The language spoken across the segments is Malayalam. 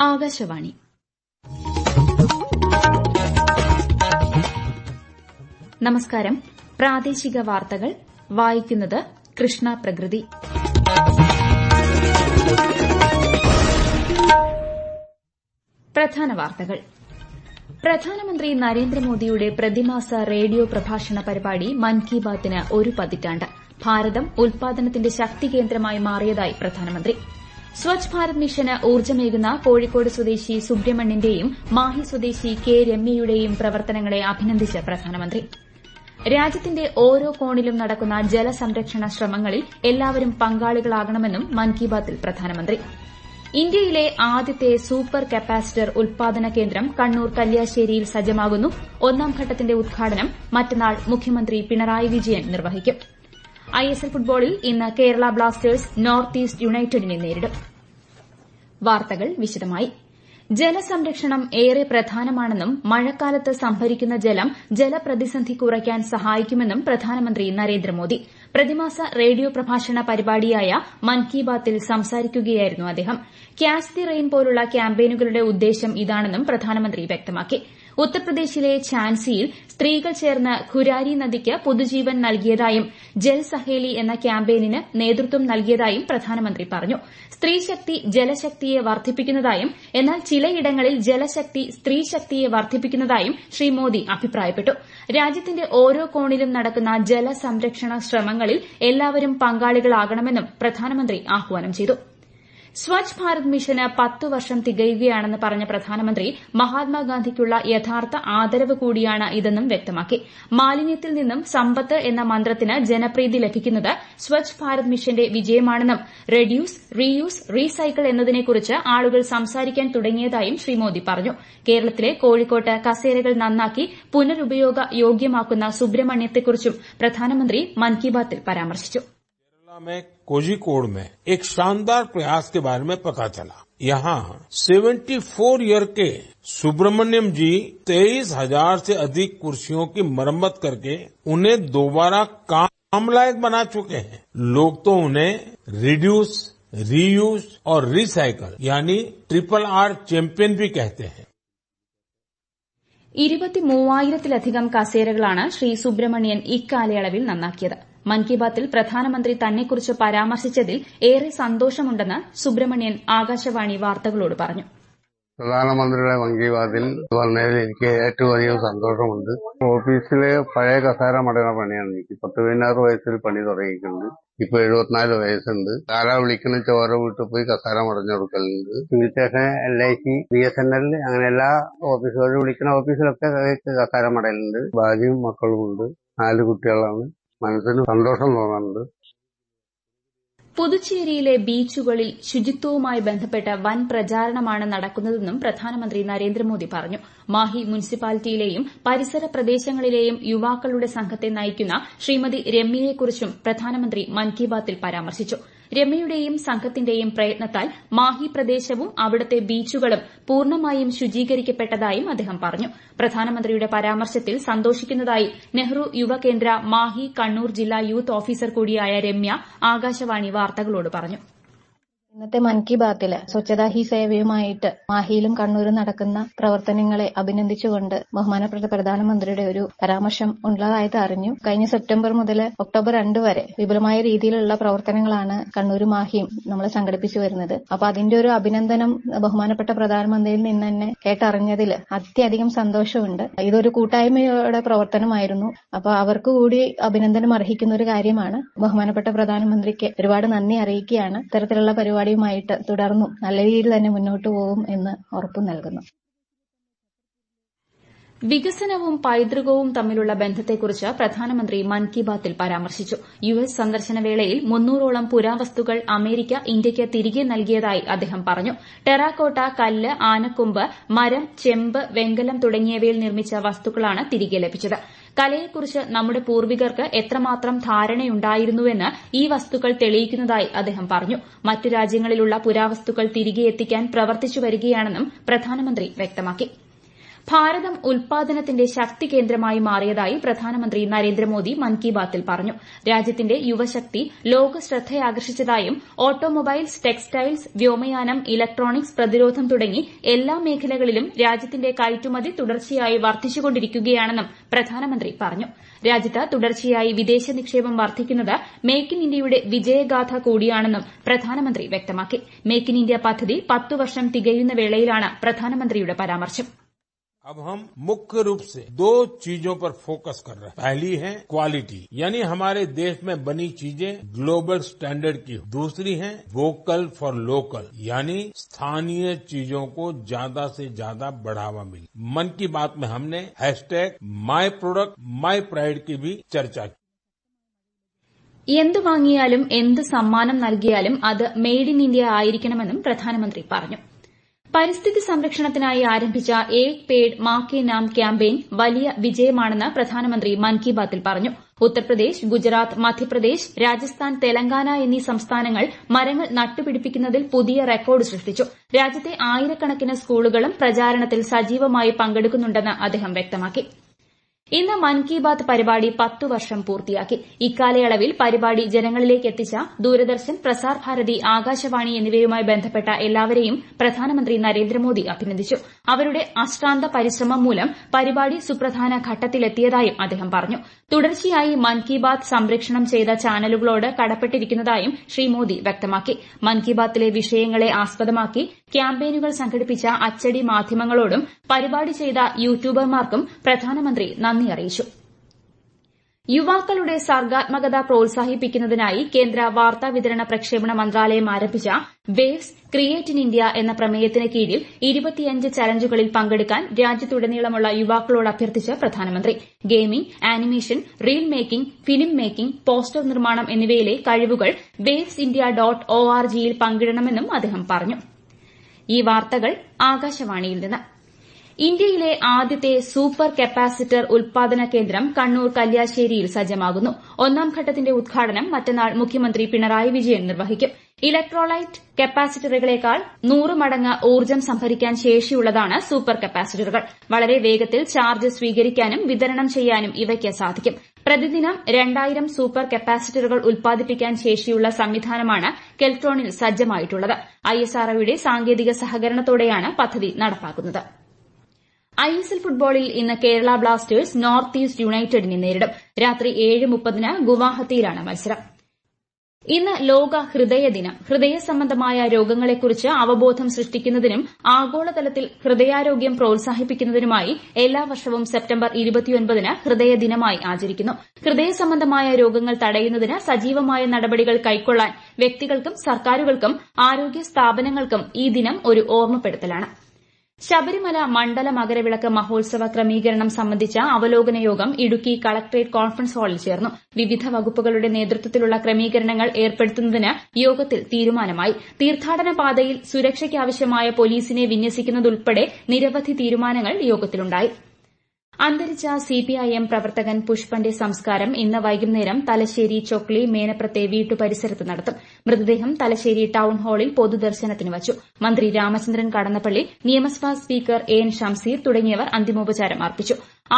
ആകാശവാണി നമസ്കാരം പ്രാദേശിക വാർത്തകൾ വായിക്കുന്നത് കൃഷ്ണ പ്രകൃതി പ്രധാന വാർത്തകൾ പ്രധാനമന്ത്രി നരേന്ദ്രമോദിയുടെ പ്രതിമാസ റേഡിയോ പ്രഭാഷണ പരിപാടി മൻ കി ബാത്തിന് ഒരു പതിറ്റാണ്ട് ഭാരതം ഉൽപാദനത്തിന്റെ ശക്തി കേന്ദ്രമായി മാറിയതായി പ്രധാനമന്ത്രി സ്വച്ഛ് ഭാരത് മിഷന് ഊർജ്ജമേകുന്ന കോഴിക്കോട് സ്വദേശി സുബ്രഹ്മണ്യന്റെയും മാഹി സ്വദേശി കെ രമ്യയുടെയും പ്രവർത്തനങ്ങളെ അഭിനന്ദിച്ച് പ്രധാനമന്ത്രി രാജ്യത്തിന്റെ ഓരോ കോണിലും നടക്കുന്ന ജലസംരക്ഷണ ശ്രമങ്ങളിൽ എല്ലാവരും പങ്കാളികളാകണമെന്നും മൻ കി ബാത്തിൽ പ്രധാനമന്ത്രി ഇന്ത്യയിലെ ആദ്യത്തെ സൂപ്പർ കപ്പാസിറ്റർ ഉൽപാദന കേന്ദ്രം കണ്ണൂർ കല്യാശ്ശേരിയിൽ സജ്ജമാകുന്നു ഒന്നാം ഘട്ടത്തിന്റെ ഉദ്ഘാടനം മറ്റന്നാൾ മുഖ്യമന്ത്രി പിണറായി വിജയൻ നിർവഹിക്കും ഐഎസ്എൽ ഫുട്ബോളിൽ ഇന്ന് കേരള ബ്ലാസ്റ്റേഴ്സ് നോർത്ത് ഈസ്റ്റ് യുണൈറ്റഡിനെ നേരിടും വാർത്തകൾ വിശദമായി ജലസംരക്ഷണം ഏറെ പ്രധാനമാണെന്നും മഴക്കാലത്ത് സംഭരിക്കുന്ന ജലം ജലപ്രതിസന്ധി കുറയ്ക്കാൻ സഹായിക്കുമെന്നും പ്രധാനമന്ത്രി നരേന്ദ്രമോദി പ്രതിമാസ റേഡിയോ പ്രഭാഷണ പരിപാടിയായ മൻ കി ബാത്തിൽ സംസാരിക്കുകയായിരുന്നു അദ്ദേഹം ക്യാച്ച് ദി റെയിൻ പോലുള്ള ക്യാമ്പയിനുകളുടെ ഉദ്ദേശം ഇതാണെന്നും പ്രധാനമന്ത്രി വ്യക്തമാക്കി ഉത്തർപ്രദേശിലെ ഝാൻസിയിൽ സ്ത്രീകൾ ചേർന്ന് ഖുരാരി നദിക്ക് പുതുജീവൻ നൽകിയതായും ജൽ സഹേലി എന്ന ക്യാമ്പയിനിന് നേതൃത്വം നൽകിയതായും പ്രധാനമന്ത്രി പറഞ്ഞു സ്ത്രീശക്തി ജലശക്തിയെ വർദ്ധിപ്പിക്കുന്നതായും എന്നാൽ ചിലയിടങ്ങളിൽ ജലശക്തി സ്ത്രീശക്തിയെ വർദ്ധിപ്പിക്കുന്നതായും ശ്രീ മോദി അഭിപ്രായപ്പെട്ടു രാജ്യത്തിന്റെ ഓരോ കോണിലും നടക്കുന്ന ജലസംരക്ഷണ ശ്രമങ്ങളിൽ എല്ലാവരും പങ്കാളികളാകണമെന്നും പ്രധാനമന്ത്രി ആഹ്വാനം ചെയ്തു സ്വച്ഛ് ഭാരത് മിഷന് പത്തു വർഷം തികയുകയാണെന്ന് പറഞ്ഞ പ്രധാനമന്ത്രി മഹാത്മാഗാന്ധിക്കുള്ള യഥാർത്ഥ ആദരവ് കൂടിയാണ് ഇതെന്നും വ്യക്തമാക്കി മാലിന്യത്തിൽ നിന്നും സമ്പത്ത് എന്ന മന്ത്രത്തിന് ജനപ്രീതി ലഭിക്കുന്നത് സ്വച്ഛ് ഭാരത് മിഷന്റെ വിജയമാണെന്നും റെഡ്യൂസ് റീയൂസ് റീസൈക്കിൾ എന്നതിനെക്കുറിച്ച് ആളുകൾ സംസാരിക്കാൻ തുടങ്ങിയതായും ശ്രീ മോദി പറഞ്ഞു കേരളത്തിലെ കോഴിക്കോട്ട് കസേരകൾ നന്നാക്കി പുനരുപയോഗ യോഗ്യമാക്കുന്ന സുബ്രഹ്മണ്യത്തെക്കുറിച്ചും പ്രധാനമന്ത്രി മൻ കി ബാത്തിൽ പരാമർശിച്ചു में कोझिकोड में एक शानदार प्रयास के बारे में पता चला यहाँ 74 ईयर के सुब्रमण्यम जी तेईस हजार से अधिक कुर्सियों की मरम्मत करके उन्हें दोबारा काम लायक बना चुके हैं लोग तो उन्हें रिड्यूस रीयूज और रिसाइकल यानी ट्रिपल आर चैंपियन भी कहते हैं ഇരുപത്തിമൂവായിരത്തിലധികം കസേരകളാണ് ശ്രീ സുബ്രഹ്മണ്യൻ ഇക്കാലയളവിൽ നന്നാക്കിയത് മൻ കി ബാത്തിൽ പ്രധാനമന്ത്രി തന്നെക്കുറിച്ച് പരാമർശിച്ചതിൽ ഏറെ സന്തോഷമുണ്ടെന്ന് സുബ്രഹ്മണ്യൻ ആകാശവാണി വാർത്തകളോട് പറഞ്ഞു പ്രധാനമന്ത്രിയുടെ മൻ കി ബാത്തിൽ വന്നതിൽ എനിക്ക് ഏറ്റവും അധികം സന്തോഷമുണ്ട് ഓഫീസിലെ പഴയ കസാര മടങ്ങുന്ന പണിയാണ് എനിക്ക് പത്ത് പതിനാറ് വയസ്സിൽ പണി തുടങ്ങിയിട്ടുണ്ട് ഇപ്പൊ എഴുപത്തിനാല് വയസ്സുണ്ട് ആരാ വിളിക്കുന്ന ചോര വീട്ടിൽ പോയി കസാര മടഞ്ഞു കൊടുക്കലുണ്ട് civil station L I C B S N L അങ്ങനെ എല്ലാ ഓഫീസുകളിലും വിളിക്കുന്ന ഓഫീസിലൊക്കെ കസാര മടലുണ്ട് ഭാര്യയും മക്കളും ഉണ്ട് നാല് കുട്ടികളാണ് മനസ്സിന് സന്തോഷം തോന്നുന്നുണ്ട് പുതുച്ചേരിയിലെ ബീച്ചുകളിൽ ശുചിത്വവുമായി ബന്ധപ്പെട്ട് വൻ പ്രചാരണമാണ് നടക്കുന്നതെന്നും പ്രധാനമന്ത്രി നരേന്ദ്രമോദി പറഞ്ഞു മാഹി മുനിസിപ്പാലിറ്റിയിലെയും പരിസര പ്രദേശങ്ങളിലെയും യുവാക്കളുടെ സംഘത്തെ നയിക്കുന്ന ശ്രീമതി രമ്യയെക്കുറിച്ചും പ്രധാനമന്ത്രി മൻ കി ബാത്തിൽ പരാമർശിച്ചു രമ്യയുടെയും സംഘത്തിന്റെയും പ്രയത്നത്താൽ മാഹി പ്രദേശവും അവിടുത്തെ ബീച്ചുകളും പൂർണ്ണമായും ശുചീകരിക്കപ്പെട്ടതായും അദ്ദേഹം പറഞ്ഞു പ്രധാനമന്ത്രിയുടെ പരാമർശത്തിൽ സന്തോഷിക്കുന്നതായി നെഹ്റു യുവകേന്ദ്ര മാഹി കണ്ണൂർ ജില്ലാ യൂത്ത് ഓഫീസർ കൂടിയായ രമ്യ ആകാശവാണി വാർത്തകളോട് പറഞ്ഞു ഇന്നത്തെ മൻ കി ബാത്തിൽ സ്വച്ഛതാ ഹി സേവയുമായിട്ട് മാഹിയിലും കണ്ണൂരും നടക്കുന്ന പ്രവർത്തനങ്ങളെ അഭിനന്ദിച്ചുകൊണ്ട് ബഹുമാനപ്പെട്ട പ്രധാനമന്ത്രിയുടെ ഒരു പരാമർശം ഉള്ളതായിട്ട് അറിഞ്ഞു കഴിഞ്ഞ സെപ്റ്റംബർ മുതൽ ഒക്ടോബർ രണ്ട് വരെ വിപുലമായ രീതിയിലുള്ള പ്രവർത്തനങ്ങളാണ് കണ്ണൂരും മാഹിയും നമ്മൾ സംഘടിപ്പിച്ചു വരുന്നത് അപ്പൊ അതിന്റെ ഒരു അഭിനന്ദനം ബഹുമാനപ്പെട്ട പ്രധാനമന്ത്രിയിൽ നിന്ന് തന്നെ കേട്ടറിഞ്ഞതിൽ അത്യധികം സന്തോഷമുണ്ട് ഇതൊരു കൂട്ടായ്മയുടെ പ്രവർത്തനമായിരുന്നു അപ്പൊ അവർക്ക് കൂടി അഭിനന്ദനം അർഹിക്കുന്ന ഒരു കാര്യമാണ് ബഹുമാനപ്പെട്ട പ്രധാനമന്ത്രിക്ക് ഒരുപാട് നന്ദി അറിയിക്കുകയാണ് ഇത്തരത്തിലുള്ള പരിപാടി പരിപാടിയുമായിട്ട് തുടർന്നും നല്ല രീതിയിൽ തന്നെ മുന്നോട്ട് പോകും എന്ന് ഉറപ്പു നൽകുന്നു വികസനവും പൈതൃകവും തമ്മിലുള്ള ബന്ധത്തെക്കുറിച്ച് പ്രധാനമന്ത്രി മൻ കി ബാത്തിൽ പരാമർശിച്ചു യു എസ് സന്ദർശന വേളയിൽ മുന്നൂറോളം പുരാവസ്തുക്കൾ അമേരിക്ക ഇന്ത്യയ്ക്ക് തിരികെ നൽകിയതായി അദ്ദേഹം പറഞ്ഞു ടെറാക്കോട്ട കല്ല് ആനക്കൊമ്പ് മരം ചെമ്പ് വെങ്കലം തുടങ്ങിയവയിൽ നിർമ്മിച്ച വസ്തുക്കളാണ് തിരികെ ലഭിച്ചത് കലയെക്കുറിച്ച് നമ്മുടെ പൂർവികർക്ക് എത്രമാത്രം ധാരണയുണ്ടായിരുന്നുവെന്ന് ഈ വസ്തുക്കൾ തെളിയിക്കുന്നതായി അദ്ദേഹം പറഞ്ഞു മറ്റു രാജ്യങ്ങളിലുള്ള പുരാവസ്തുക്കൾ തിരികെ എത്തിക്കാൻ പ്രവർത്തിച്ചു വരികയാണെന്നും പ്രധാനമന്ത്രി വ്യക്തമാക്കി ഭാരതം ഉൽപാദനത്തിന്റെ ശക്തി കേന്ദ്രമായി മാറിയതായി പ്രധാനമന്ത്രി നരേന്ദ്രമോദി മൻ കി ബാത്തിൽ പറഞ്ഞു രാജ്യത്തിന്റെ യുവശക്തി ലോക ശ്രദ്ധയാകർഷിച്ചതായും ഓട്ടോമൊബൈൽസ് ടെക്സ്റ്റൈൽസ് വ്യോമയാനം ഇലക്ട്രോണിക്സ് പ്രതിരോധം തുടങ്ങി എല്ലാ മേഖലകളിലും രാജ്യത്തിന്റെ കയറ്റുമതി തുടർച്ചയായി വർദ്ധിച്ചുകൊണ്ടിരിക്കുകയാണെന്നും പ്രധാനമന്ത്രി പറഞ്ഞു രാജ്യത്ത് തുടർച്ചയായി വിദേശ നിക്ഷേപം വർദ്ധിക്കുന്നത് മേക്ക് ഇൻ ഇന്ത്യയുടെ വിജയഗാഥ കൂടിയാണെന്നും പ്രധാനമന്ത്രി വ്യക്തമാക്കി മേക്ക് ഇൻ ഇന്ത്യ പദ്ധതി പത്തു വർഷം തികയുന്ന വേളയിലാണ് പ്രധാനമന്ത്രിയുടെ പരാമർശം अब हम मुख्य रूप से दो चीजों पर फोकस कर रहे हैं पहली है क्वालिटी यानी हमारे देश में बनी चीजें ग्लोबल स्टैंडर्ड की दूसरी है वोकल फॉर लोकल यानी स्थानीय चीजों को ज्यादा से ज्यादा बढ़ावा मिले मन की बात में हमने hashtag my product my pride की भी चर्चा की എന്ത് വാങ്ങിയാലും എന്ത് സമ്മാനം നൽകിയാലും അത് മെയ്ഡ് ഇൻ ഇന്ത്യ ആയിരിക്കണമെന്നും പ്രധാനമന്ത്രി പറഞ്ഞു പരിസ്ഥിതി സംരക്ഷണത്തിനായി ആരംഭിച്ച ഏക് പേഡ് മാ കെ നാം ക്യാമ്പയിൻ വലിയ വിജയമാണെന്ന് പ്രധാനമന്ത്രി മൻ കി ബാത്തിൽ പറഞ്ഞു ഉത്തർപ്രദേശ് ഗുജറാത്ത് മധ്യപ്രദേശ് രാജസ്ഥാൻ തെലങ്കാന എന്നീ സംസ്ഥാനങ്ങൾ മരങ്ങൾ നട്ടുപിടിപ്പിക്കുന്നതിൽ പുതിയ റെക്കോർഡ് സൃഷ്ടിച്ചു രാജ്യത്തെ ആയിരക്കണക്കിന് സ്കൂളുകളും പ്രചാരണത്തിൽ സജീവമായി പങ്കെടുക്കുന്നുണ്ടെന്ന് അദ്ദേഹം വ്യക്തമാക്കി ഇന്ന് മൻ കി ബാത് പരിപാടി പത്തു വർഷം പൂർത്തിയാക്കി ഇക്കാലയളവിൽ പരിപാടി ജനങ്ങളിലേക്ക് എത്തിച്ച ദൂരദർശൻ പ്രസാർ ഭാരതി ആകാശവാണി എന്നിവയുമായി ബന്ധപ്പെട്ട എല്ലാവരെയും പ്രധാനമന്ത്രി നരേന്ദ്രമോദി അഭിനന്ദിച്ചു അവരുടെ അശ്രാന്ത പരിശ്രമം മൂലം പരിപാടി സുപ്രധാന ഘട്ടത്തിലെത്തിയതായും അദ്ദേഹം പറഞ്ഞു തുടർച്ചയായി മൻ കി ബാത് സംപ്രേഷണം ചെയ്ത ചാനലുകളോട് കടപ്പെട്ടിരിക്കുന്നതായും ശ്രീ മോദി വ്യക്തമാക്കി മൻ കി ബാത്തിലെ വിഷയങ്ങളെ ആസ്പദമാക്കി ക്യാമ്പയിനുകൾ സംഘടിപ്പിച്ച അച്ചടി മാധ്യമങ്ങളോടും പരിപാടി ചെയ്ത യൂട്യൂബർമാർക്കും പ്രധാനമന്ത്രി നന്ദി അറിയിച്ചു യുവാക്കളുടെ സർഗാത്മകത പ്രോത്സാഹിപ്പിക്കുന്നതിനായി കേന്ദ്ര വാർത്താ വിതരണ പ്രക്ഷേപണ മന്ത്രാലയം ആരംഭിച്ച വേവ്സ് ക്രിയേറ്റ് ഇൻ ഇന്ത്യ എന്ന പ്രമേയത്തിന് കീഴിൽ ഇരുപത്തിയഞ്ച് ചലഞ്ചുകളിൽ പങ്കെടുക്കാൻ രാജ്യത്തുടനീളമുള്ള യുവാക്കളോട് അഭ്യർത്ഥിച്ച് പ്രധാനമന്ത്രി gaming animation reel making film making poster നിർമ്മാണം എന്നിവയിലെ കഴിവുകൾ waves India dot O R ജിയിൽ പങ്കിടണമെന്നും അദ്ദേഹം പറഞ്ഞു ഈ വാർത്തകൾ ആകാശവാണിയിൽ നിന്ന് ഇന്ത്യയിലെ ആദ്യത്തെ സൂപ്പർ കപ്പാസിറ്റർ ഉൽപാദന കേന്ദ്രം കണ്ണൂർ കല്യാശ്ശേരിയിൽ സജ്ജമാകുന്നു ഒന്നാം ഘട്ടത്തിന്റെ ഉദ്ഘാടനം മറ്റന്നാൾ മുഖ്യമന്ത്രി പിണറായി വിജയൻ നിർവഹിക്കും ഇലക്ട്രോലൈറ്റ് കപ്പാസിറ്ററുകളേക്കാൾ നൂറ് മടങ്ങ് ഊർജ്ജം സംഭരിക്കാൻ ശേഷിയുള്ളതാണ് സൂപ്പർ കപ്പാസിറ്ററുകൾ വളരെ വേഗത്തിൽ ചാർജ് സ്വീകരിക്കാനും വിതരണം ചെയ്യാനും ഇവയ്ക്ക് സാധിക്കും പ്രതിദിനം രണ്ടായിരം സൂപ്പർ കപ്പാസിറ്ററുകൾ ഉൽപ്പാദിപ്പിക്കാൻ ശേഷിയുള്ള സംവിധാനമാണ് കെൽട്രോണിൽ സജ്ജമായിട്ടുള്ളത് ഐഎസ്ആർഒയുടെ സാങ്കേതിക സഹകരണത്തോടെയാണ് പദ്ധതി നടപ്പാക്കുന്നത് ഐഎസ്എൽ ഫുട്ബോളിൽ ഇന്ന് കേരള ബ്ലാസ്റ്റേഴ്സ് നോർത്ത് ഈസ്റ്റ് യുണൈറ്റഡിനെ നേരിടും രാത്രി ഏഴ് മുപ്പതിന് ഗുവാഹത്തിയിലാണ് മത്സരം ഇന്ന് ലോക ഹൃദയ ദിനം ഹൃദയ സംബന്ധമായ രോഗങ്ങളെക്കുറിച്ച് അവബോധം സൃഷ്ടിക്കുന്നതിനും ആഗോളതലത്തിൽ ഹൃദയാരോഗ്യം പ്രോത്സാഹിപ്പിക്കുന്നതിനുമായി എല്ലാ വർഷവും സെപ്റ്റംബർ ഇരുപത്തിയൊൻപതിന് ഹൃദയ ദിനമായി ആചരിക്കുന്നു ഹൃദയ സംബന്ധമായ രോഗങ്ങൾ തടയുന്നതിന് സജീവമായ നടപടികൾ കൈക്കൊള്ളാൻ വ്യക്തികൾക്കും സർക്കാരുകൾക്കും ആരോഗ്യ സ്ഥാപനങ്ങൾക്കും ഈ ദിനം ഒരു ഓർമ്മപ്പെടുത്തലാണ് ശബരിമല മണ്ഡല മകരവിളക്ക് മഹോത്സവ ക്രമീകരണം സംബന്ധിച്ച അവലോകന യോഗം ഇടുക്കി കളക്ടറേറ്റ് കോൺഫറൻസ് ഹാളിൽ ചേർന്നു വിവിധ വകുപ്പുകളുടെ നേതൃത്വത്തിലുള്ള ക്രമീകരണങ്ങൾ ഏർപ്പെടുത്തുന്നതിന് യോഗത്തിൽ തീരുമാനമായി തീർത്ഥാടന പാതയിൽ സുരക്ഷയ്ക്കാവശ്യമായ പോലീസിനെ വിന്യസിക്കുന്നതുൾപ്പെടെ നിരവധി തീരുമാനങ്ങൾ യോഗത്തിലുണ്ടായി അന്തരിച്ച സിപിഐഎം പ്രവർത്തകൻ പുഷ്പന്റെ സംസ്കാരം ഇന്ന് വൈകുന്നേരം തലശ്ശേരി ചൊക്ലി മേനപ്രത്തെ വീട്ടുപരിസരത്ത് നടത്തും മൃതദേഹം തലശ്ശേരി ടൌൺ ഹാളിൽ പൊതുദർശനത്തിന് വച്ചു മന്ത്രി രാമചന്ദ്രൻ കടന്നപ്പള്ളി നിയമസഭാ സ്പീക്കർ എ എൻ ഷംസീർ തുടങ്ങിയവർ അന്തിമോപചാരം അർപ്പിച്ചു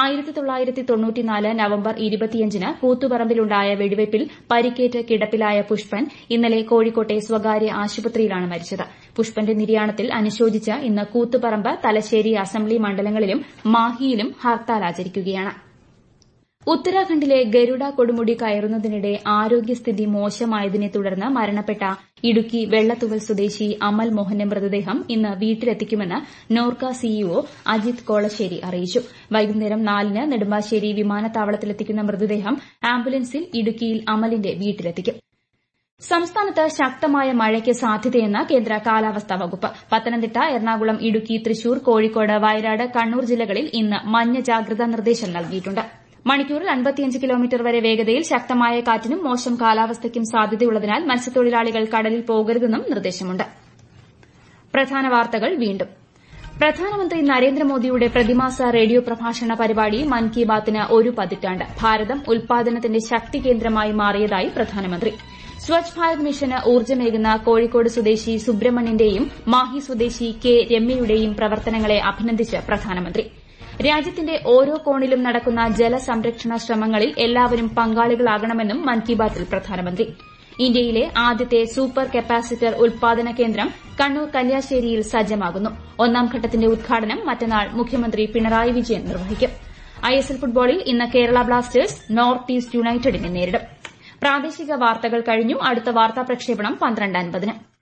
നവംബർ ഇരുപത്തിയഞ്ചിന് കൂത്തുപറമ്പിലുണ്ടായ വെടിവയ്പിൽ പരിക്കേറ്റ് കിടപ്പിലായ പുഷ്പൻ ഇന്നലെ കോഴിക്കോട്ടെ സ്വകാര്യ ആശുപത്രിയിലാണ് മരിച്ചത് പുഷ്പന്റെ നിര്യാണത്തിൽ അനുശോചിച്ച് ഇന്ന് കൂത്തുപറമ്പ് തലശ്ശേരി അസംബ്ലി മണ്ഡലങ്ങളിലും മാഹിയിലും ഹർത്താൽ ആചരിക്കുകയാണ് ഉത്തരാഖണ്ഡിലെ ഗരുഡ കൊടുമുടി കയറുന്നതിനിടെ ആരോഗ്യസ്ഥിതി മോശമായതിനെ തുടർന്ന് മരണപ്പെട്ട ഇടുക്കി വെള്ളത്തുവൽ സ്വദേശി അമൽ മോഹന്റെ മൃതദേഹം ഇന്ന് വീട്ടിലെത്തിക്കുമെന്ന് നോർക്ക സിഇഒ അജിത് കോളശ്ശേരി അറിയിച്ചു വൈകുന്നേരം നാലിന് നെടുമ്പാശ്ശേരി വിമാനത്താവളത്തിലെത്തിക്കുന്ന മൃതദേഹം ആംബുലൻസിൽ ഇടുക്കിയിൽ അമലിന്റെ വീട്ടിലെത്തിക്കും സംസ്ഥാനത്ത് ശക്തമായ മഴയ്ക്ക് സാധ്യതയെന്ന് കേന്ദ്ര കാലാവസ്ഥാ വകുപ്പ് പത്തനംതിട്ട എറണാകുളം ഇടുക്കി തൃശൂർ കോഴിക്കോട് വയനാട് കണ്ണൂർ ജില്ലകളിൽ ഇന്ന് മഞ്ഞ ജാഗ്രതാ നിർദ്ദേശം നൽകിയിട്ടുണ്ട് മണിക്കൂറിൽ അൻപത്തിയഞ്ച് കിലോമീറ്റർ വരെ വേഗതയിൽ ശക്തമായ കാറ്റിനും മോശം കാലാവസ്ഥയ്ക്കും സാധ്യതയുള്ളതിനാൽ മത്സ്യത്തൊഴിലാളികൾ കടലിൽ പോകരുതെന്നും നിർദ്ദേശമുണ്ട് പ്രധാന വാർത്തകൾ വീണ്ടും പ്രധാനമന്ത്രി നരേന്ദ്രമോദിയുടെ പ്രതിമാസ റേഡിയോ പ്രഭാഷണ പരിപാടി മൻ കി ബാത്തിന് ഒരു പതിറ്റാണ്ട് ഭാരതം ഉൽപാദനത്തിന്റെ ശക്തി കേന്ദ്രമായി മാറിയതായി പ്രധാനമന്ത്രി സ്വച്ഛ് ഭാരത് മിഷന് ഊർജ്ജമേകുന്ന കോഴിക്കോട് സ്വദേശി സുബ്രഹ്മണ്യന്റെയും മാഹി സ്വദേശി കെ രമ്യയുടെയും പ്രവർത്തനങ്ങളെ അഭിനന്ദിച്ച് പ്രധാനമന്ത്രി രാജ്യത്തിന്റെ ഓരോ കോണിലും നടക്കുന്ന ജലസംരക്ഷണ ശ്രമങ്ങളിൽ എല്ലാവരും പങ്കാളികളാകണമെന്നും മൻ കി ബാത്തിൽ പ്രധാനമന്ത്രി ഇന്ത്യയിലെ ആദ്യത്തെ സൂപ്പർ കപ്പാസിറ്റർ ഉൽപാദന കേന്ദ്രം കണ്ണൂർ കല്യാശ്ശേരിയിൽ സജ്ജമാകുന്നു ഒന്നാം ഘട്ടത്തിന്റെ ഉദ്ഘാടനം മറ്റന്നാൾ മുഖ്യമന്ത്രി പിണറായി വിജയൻ നിർവഹിക്കും ഐഎസ്എൽ ഫുട്ബോളിൽ ഇന്ന് കേരള ബ്ലാസ്റ്റേഴ്സ് നോർത്ത് ഈസ്റ്റ് യുണൈറ്റഡിനെ നേരിടും പ്രാദേശിക വാർത്തകൾ കഴിഞ്ഞു അടുത്ത വാർത്താ പ്രക്ഷേപണം പന്ത്രണ്ട് അൻപതിന്